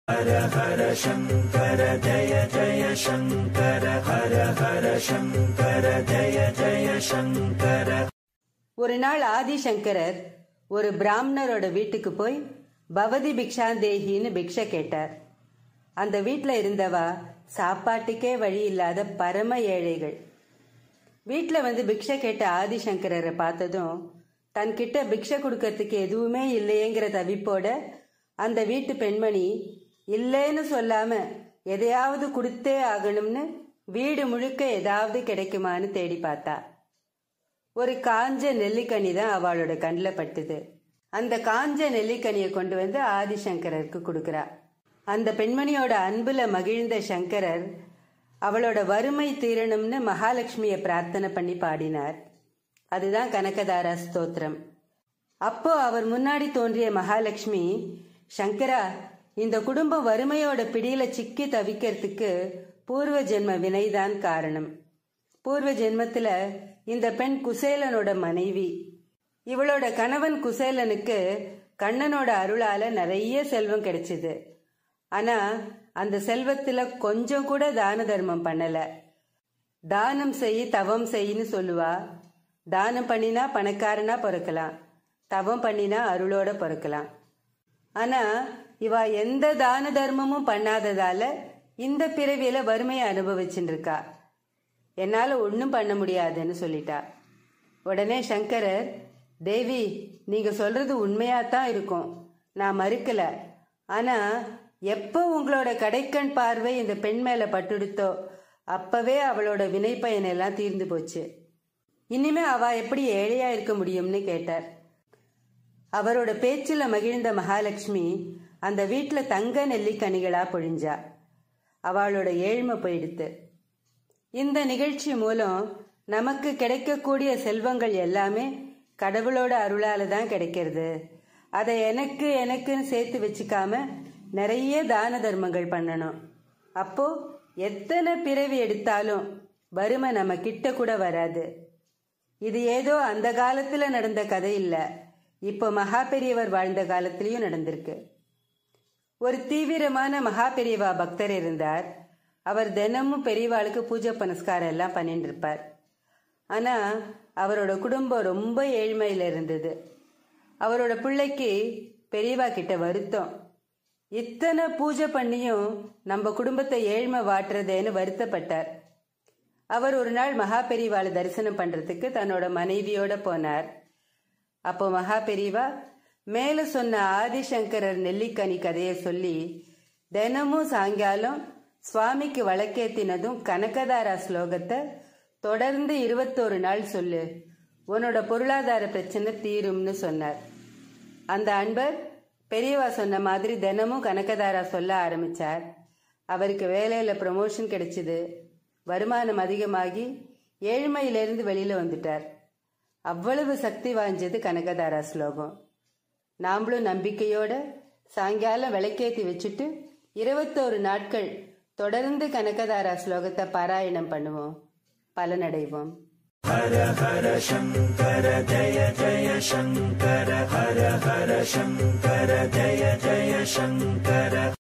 ஒரு நாள் ஆதிசங்கரர் ஒரு பிராமணரோட வீட்டுக்கு போய் பவதி பிக்ஷாந்தேகின்னு பிக்ஷை கேட்டார் அந்த வீட்டில் இருந்தவா சாப்பாட்டுக்கே வழி இல்லாத பரம ஏழைகள் வீட்டில் வந்து பிக்ஷை கேட்ட ஆதிசங்கரரை பார்த்ததும் தன்கிட்ட பிக்ஷை கொடுக்கறதுக்கு எதுவுமே இல்லையேங்கிற தவிப்போட அந்த வீட்டு பெண்மணி இல்லைன்னு சொல்லாம எதையாவது கொடுத்தே ஆகணும்னு வீடு முழுக்க ஏதாவது கிடைக்குமான்னு தேடி பார்த்தா ஒரு காஞ்ச நெல்லிக்கனி தான் அவளோட கண்ணில் பட்டுது அந்த காஞ்ச நெல்லிக்கனியை கொண்டு வந்து ஆதிசங்கரருக்கு கொடுக்குறா அந்த பெண்மணியோட அன்புல மகிழ்ந்த சங்கரர் அவளோட வறுமை தீரணும்னு மகாலட்சுமியை பிரார்த்தனை பண்ணி பாடினார் அதுதான் கனகதாரா ஸ்தோத்திரம் அப்போ அவர் முன்னாடி தோன்றிய மகாலட்சுமி சங்கரா இந்த குடும்பம் வறுமையோட பிடியில சிக்கி தவிக்கிறதுக்கு பூர்வ ஜென்ம வினைதான் காரணம் பூர்வ ஜென்மத்துல இந்த பெண் குசேலனோட மனைவி இவளோட கணவன் குசேலனுக்கு கண்ணனோட அருளால நிறைய செல்வம் கிடைச்சது ஆனா அந்த செல்வத்துல கொஞ்சம் கூட தான தர்மம் பண்ணல தானம் செய் தவம் செய்யின்னு சொல்லுவா தானம் பண்ணினா பணக்காரனா பிறக்கலாம் தவம் பண்ணினா அருளோட பிறக்கலாம் ஆனா இவ எந்த தான தர்மமும் பண்ணாததால இந்த பிறவியில வறுமையை அனுபவிச்சுட்டு இருக்கா என்னால ஒன்றும் பண்ண முடியாதுன்னு சொல்லிட்டா உடனே சங்கரர் தேவி நீங்க சொல்றது உண்மையாத்தான் இருக்கும் நான் மறுக்கல ஆனா எப்போ உங்களோட கடைக்கண் பார்வை இந்த பெண் மேல பட்டுடுத்தோ அப்பவே அவளோட வினை பயன் எல்லாம் தீர்ந்து போச்சு இனிமே அவ எப்படி ஏழையா இருக்க முடியும்னு கேட்டார் அவரோட பேச்சில் மகிழ்ந்த மகாலட்சுமி அந்த வீட்டில் தங்க நெல்லிக்கனிகளா பொழிஞ்சா அவளோட ஏழ்மை போயிடுத்து இந்த நிகழ்ச்சி மூலம் நமக்கு கிடைக்கக்கூடிய செல்வங்கள் எல்லாமே கடவுளோட அருளால தான் கிடைக்கிறது அதை எனக்கு எனக்குன்னு சேர்த்து வச்சுக்காம நிறைய தான தர்மங்கள் பண்ணணும் அப்போ எத்தனை பிறவி எடுத்தாலும் வறுமை நம்ம கிட்ட கூட வராது இது ஏதோ அந்த காலத்துல நடந்த கதை இல்ல இப்போ மகா பெரியவர் வாழ்ந்த காலத்திலயும் நடந்திருக்கு ஒரு தீவிரமான மகா பெரியவா பக்தர் இருந்தார் அவர் தினமும் பெரியவாளுக்கு பூஜை புனஸ்காரம் எல்லாம் பண்ணிட்டு இருப்பார் ஆனா அவரோட குடும்பம் ரொம்ப ஏழ்மையில இருந்தது அவரோட பிள்ளைக்கு பெரியவா கிட்ட வருத்தம் இத்தனை பூஜை பண்ணியும் நம்ம குடும்பத்தை ஏழ்மை வாட்டுறதேன்னு வருத்தப்பட்டார் அவர் ஒரு நாள் மகா பெரியவாளை தரிசனம் பண்றதுக்கு தன்னோட மனைவியோட போனார் அப்போ மகா பெரியவா மேல சொன்ன ஆதிசங்கரர் நெல்லிக்கனி கதையை சொல்லி தினமும் சாயங்காலம் சுவாமிக்கு வழக்கேத்தினதும் கனகதாரா ஸ்லோகத்தை தொடர்ந்து இருபத்தோரு நாள் சொல்லு உன்னோட பொருளாதார பிரச்சனை தீரும்னு சொன்னார் அந்த அன்பர் பெரியவா சொன்ன மாதிரி தினமும் கனகதாரா சொல்ல ஆரம்பிச்சார் அவருக்கு வேலையில ப்ரமோஷன் கிடைச்சிது வருமானம் அதிகமாகி ஏழ்மையிலிருந்து வெளியில வந்துட்டார் அவ்வளவு சக்தி வாய்ஞ்சது கனகதாரா ஸ்லோகம் நாமளும் நம்பிக்கையோட சாயங்காலம் விளக்கேத்தி வச்சுட்டு இருபத்தோரு நாட்கள் தொடர்ந்து கனகதாரா ஸ்லோகத்தை பாராயணம் பண்ணுவோம் பலனடைவோம் ஹர ஹர சங்கர ஜய ஜய சங்கர ஹர ஹர சங்கர ஜய ஜய சங்கர